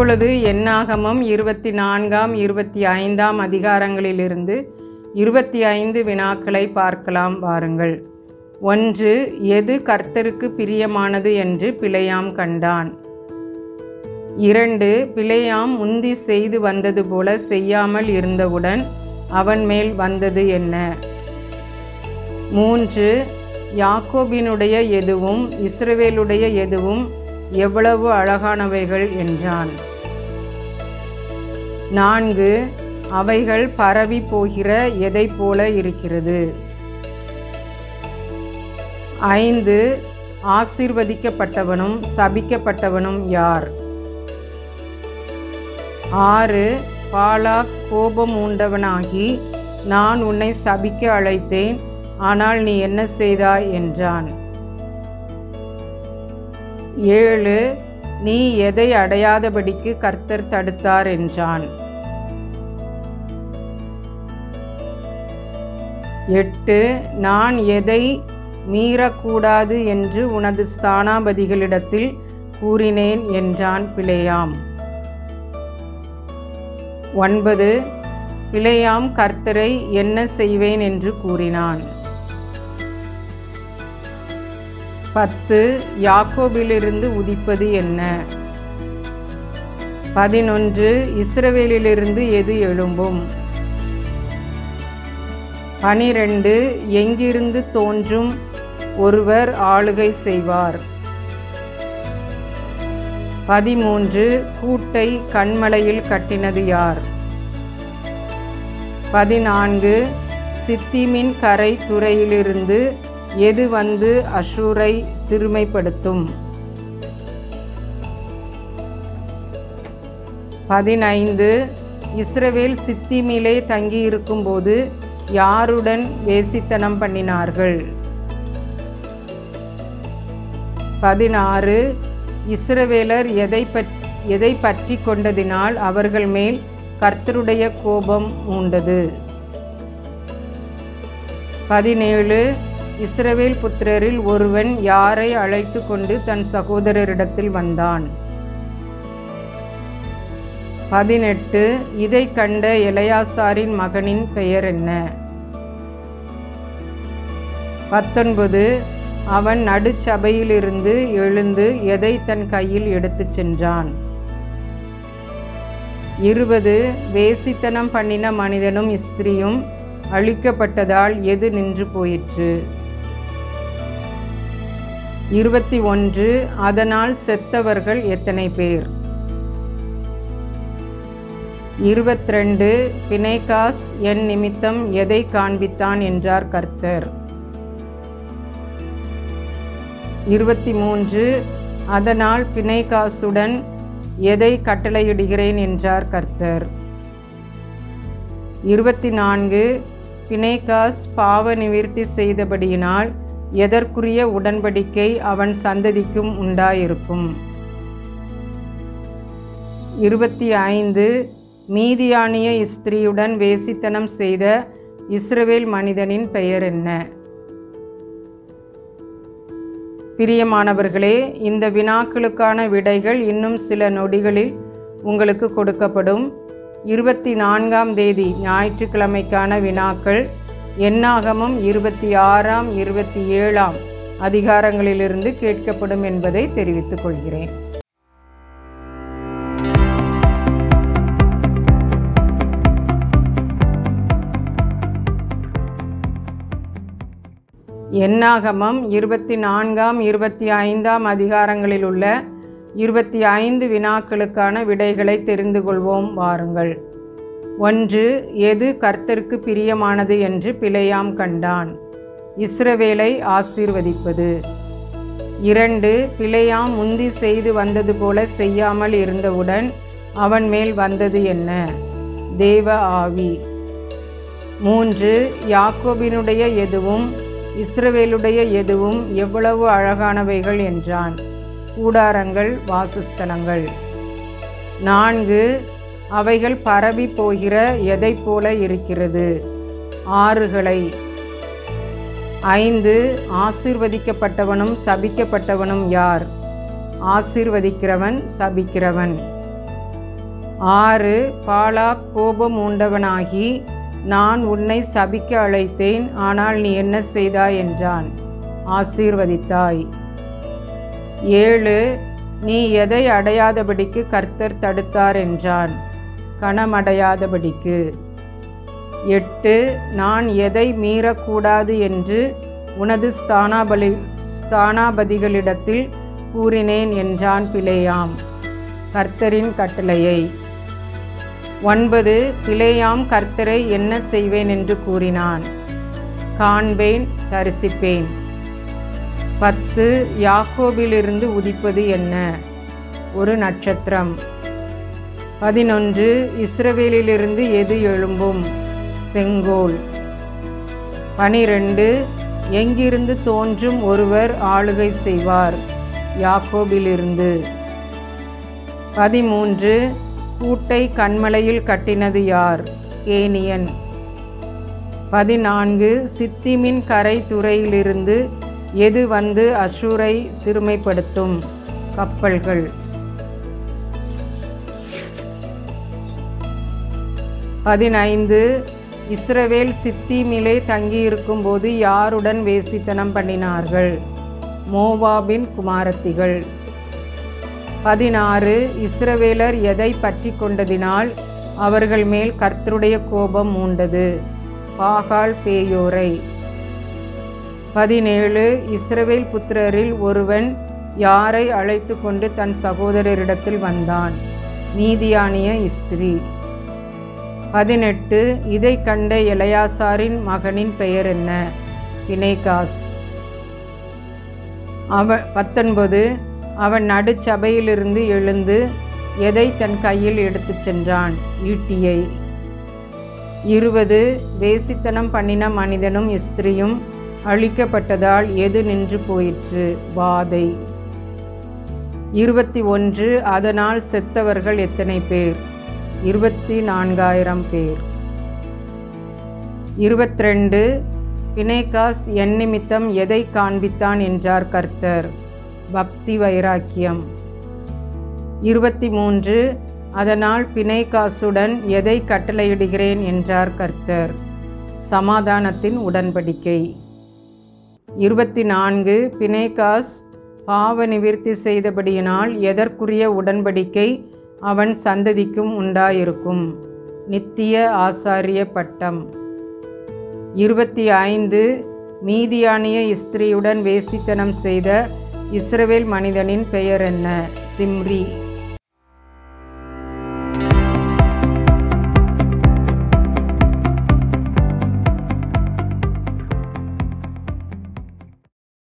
இப்பொழுது எண்ணாகமம் இருபத்தி நான்காம் இருபத்தி ஐந்தாம் அதிகாரங்களிலிருந்து இருபத்தி ஐந்து வினாக்களை பார்க்கலாம் வாருங்கள் ஒன்று எது கர்த்தருக்கு பிரியமானது என்று பிழையாம் கண்டான் இரண்டு பிழையாம் முந்தி செய்து வந்தது போல செய்யாமல் இருந்தவுடன் அவன் மேல் வந்தது என்ன மூன்று யாக்கோபினுடைய எதுவும் இஸ்ரவேலுடைய எதுவும் எவ்வளவு அழகானவைகள் என்றான் நான்கு அவைகள் பரவி போகிற எதை போல இருக்கிறது ஐந்து ஆசீர்வதிக்கப்பட்டவனும் சபிக்கப்பட்டவனும் யார் ஆறு பாலாக் கோபம் உண்டவனாகி நான் உன்னை சபிக்க அழைத்தேன் ஆனால் நீ என்ன செய்தாய் என்றான் ஏழு நீ எதை அடையாதபடிக்கு கர்த்தர் தடுத்தார் என்றான் எட்டு நான் எதை மீறக்கூடாது என்று உனது ஸ்தானாபதிகளிடத்தில் கூறினேன் என்றான் பிழையாம் ஒன்பது பிழையாம் கர்த்தரை என்ன செய்வேன் என்று கூறினான் பத்து யாக்கோபிலிருந்து உதிப்பது என்ன பதினொன்று இஸ்ரவேலிலிருந்து எது எழும்பும் பனிரெண்டு எங்கிருந்து தோன்றும் ஒருவர் ஆளுகை செய்வார் பதிமூன்று கூட்டை கண்மலையில் கட்டினது யார் பதினான்கு சித்திமின் கரை துறையிலிருந்து எது வந்து அஷூரை சிறுமைப்படுத்தும் பதினைந்து இஸ்ரவேல் சித்திமிலே தங்கியிருக்கும்போது யாருடன் வேசித்தனம் பண்ணினார்கள் பதினாறு இஸ்ரவேலர் எதை பற் எதை பற்றி கொண்டதினால் அவர்கள் மேல் கர்த்தருடைய கோபம் உண்டது பதினேழு இஸ்ரவேல் புத்திரரில் ஒருவன் யாரை அழைத்து கொண்டு தன் சகோதரரிடத்தில் வந்தான் பதினெட்டு இதை கண்ட எலையாசாரின் மகனின் பெயர் என்ன பத்தொன்பது அவன் நடுச்சபையிலிருந்து எழுந்து எதை தன் கையில் எடுத்துச் சென்றான் இருபது வேசித்தனம் பண்ணின மனிதனும் ஸ்திரியும் அழிக்கப்பட்டதால் எது நின்று போயிற்று இருபத்தி ஒன்று அதனால் செத்தவர்கள் எத்தனை பேர் இருபத்திரெண்டு பிணைகாஸ் என் நிமித்தம் எதை காண்பித்தான் என்றார் கர்த்தர் இருபத்தி மூன்று அதனால் பிணைகாசுடன் எதை கட்டளையிடுகிறேன் என்றார் கர்த்தர் இருபத்தி நான்கு பிணைகாஸ் பாவ நிவிர்த்தி செய்தபடியினால் எதற்குரிய உடன்படிக்கை அவன் சந்ததிக்கும் உண்டாயிருக்கும் இருபத்தி ஐந்து மீதியானிய ஸ்திரீயுடன் வேசித்தனம் செய்த இஸ்ரவேல் மனிதனின் பெயர் என்ன பிரியமானவர்களே இந்த வினாக்களுக்கான விடைகள் இன்னும் சில நொடிகளில் உங்களுக்கு கொடுக்கப்படும் இருபத்தி நான்காம் தேதி ஞாயிற்றுக்கிழமைக்கான வினாக்கள் எண்ணாகமம் இருபத்தி ஆறாம் இருபத்தி ஏழாம் அதிகாரங்களிலிருந்து கேட்கப்படும் என்பதை தெரிவித்துக் கொள்கிறேன் எண்ணாகமம் இருபத்தி நான்காம் இருபத்தி ஐந்தாம் அதிகாரங்களில் உள்ள இருபத்தி ஐந்து வினாக்களுக்கான விடைகளை தெரிந்து கொள்வோம் வாருங்கள் ஒன்று எது கர்த்தருக்கு பிரியமானது என்று பிழையாம் கண்டான் இஸ்ரவேலை ஆசீர்வதிப்பது இரண்டு பிழையாம் முந்தி செய்து வந்தது போல செய்யாமல் இருந்தவுடன் அவன் மேல் வந்தது என்ன தேவ ஆவி மூன்று யாக்கோபினுடைய எதுவும் இஸ்ரவேலுடைய எதுவும் எவ்வளவு அழகானவைகள் என்றான் கூடாரங்கள் வாசஸ்தலங்கள் நான்கு அவைகள் பரவி போகிற எதை போல இருக்கிறது ஆறுகளை ஐந்து ஆசீர்வதிக்கப்பட்டவனும் சபிக்கப்பட்டவனும் யார் ஆசீர்வதிக்கிறவன் சபிக்கிறவன் ஆறு பாலாக் கோபம் உண்டவனாகி நான் உன்னை சபிக்க அழைத்தேன் ஆனால் நீ என்ன செய்தாய் என்றான் ஆசீர்வதித்தாய் ஏழு நீ எதை அடையாதபடிக்கு கர்த்தர் தடுத்தார் என்றான் கணமடையாதபடிக்கு எட்டு நான் எதை மீறக்கூடாது என்று உனது ஸ்தானாபலி ஸ்தானாபதிகளிடத்தில் கூறினேன் என்றான் பிளேயாம் கர்த்தரின் கட்டளையை ஒன்பது பிளேயாம் கர்த்தரை என்ன செய்வேன் என்று கூறினான் காண்பேன் தரிசிப்பேன் பத்து யாக்கோபிலிருந்து உதிப்பது என்ன ஒரு நட்சத்திரம் பதினொன்று இஸ்ரவேலிலிருந்து எது எழும்பும் செங்கோல் பனிரெண்டு எங்கிருந்து தோன்றும் ஒருவர் ஆளுகை செய்வார் யாக்கோபிலிருந்து பதிமூன்று கூட்டை கண்மலையில் கட்டினது யார் கேனியன் பதினான்கு சித்திமின் கரை துறையிலிருந்து எது வந்து அசூரை சிறுமைப்படுத்தும் கப்பல்கள் பதினைந்து இஸ்ரவேல் சித்தீமிலே தங்கியிருக்கும்போது யாருடன் வேசித்தனம் பண்ணினார்கள் மோவாபின் குமாரத்திகள் பதினாறு இஸ்ரவேலர் எதை பற்றி கொண்டதினால் அவர்கள் மேல் கர்த்தருடைய கோபம் மூண்டது பாகால் பேயோரை பதினேழு இஸ்ரவேல் புத்திரரில் ஒருவன் யாரை அழைத்து கொண்டு தன் சகோதரரிடத்தில் வந்தான் மீதியானிய இஸ்திரி பதினெட்டு இதை கண்ட எலையாசாரின் மகனின் பெயர் என்ன பினேகாஸ் அவ பத்தொன்பது அவன் நடுச்சபையிலிருந்து எழுந்து எதை தன் கையில் எடுத்துச் சென்றான் ஈட்டியை இருபது வேசித்தனம் பண்ணின மனிதனும் ஸ்திரியும் அழிக்கப்பட்டதால் எது நின்று போயிற்று வாதை இருபத்தி ஒன்று அதனால் செத்தவர்கள் எத்தனை பேர் இருபத்தி நான்காயிரம் பேர் இருபத்திரெண்டு பினேகாஸ் என் நிமித்தம் எதை காண்பித்தான் என்றார் கர்த்தர் பக்தி வைராக்கியம் இருபத்தி மூன்று அதனால் பிணைகாசுடன் எதை கட்டளையிடுகிறேன் என்றார் கர்த்தர் சமாதானத்தின் உடன்படிக்கை இருபத்தி நான்கு பிணைகாஸ் பாவ நிவிர்த்தி செய்தபடியினால் எதற்குரிய உடன்படிக்கை அவன் சந்ததிக்கும் உண்டாயிருக்கும் நித்திய ஆசாரிய பட்டம் இருபத்தி ஐந்து மீதியானிய ஸ்திரீயுடன் வேசித்தனம் செய்த இஸ்ரவேல் மனிதனின் பெயர் என்ன சிம்ரி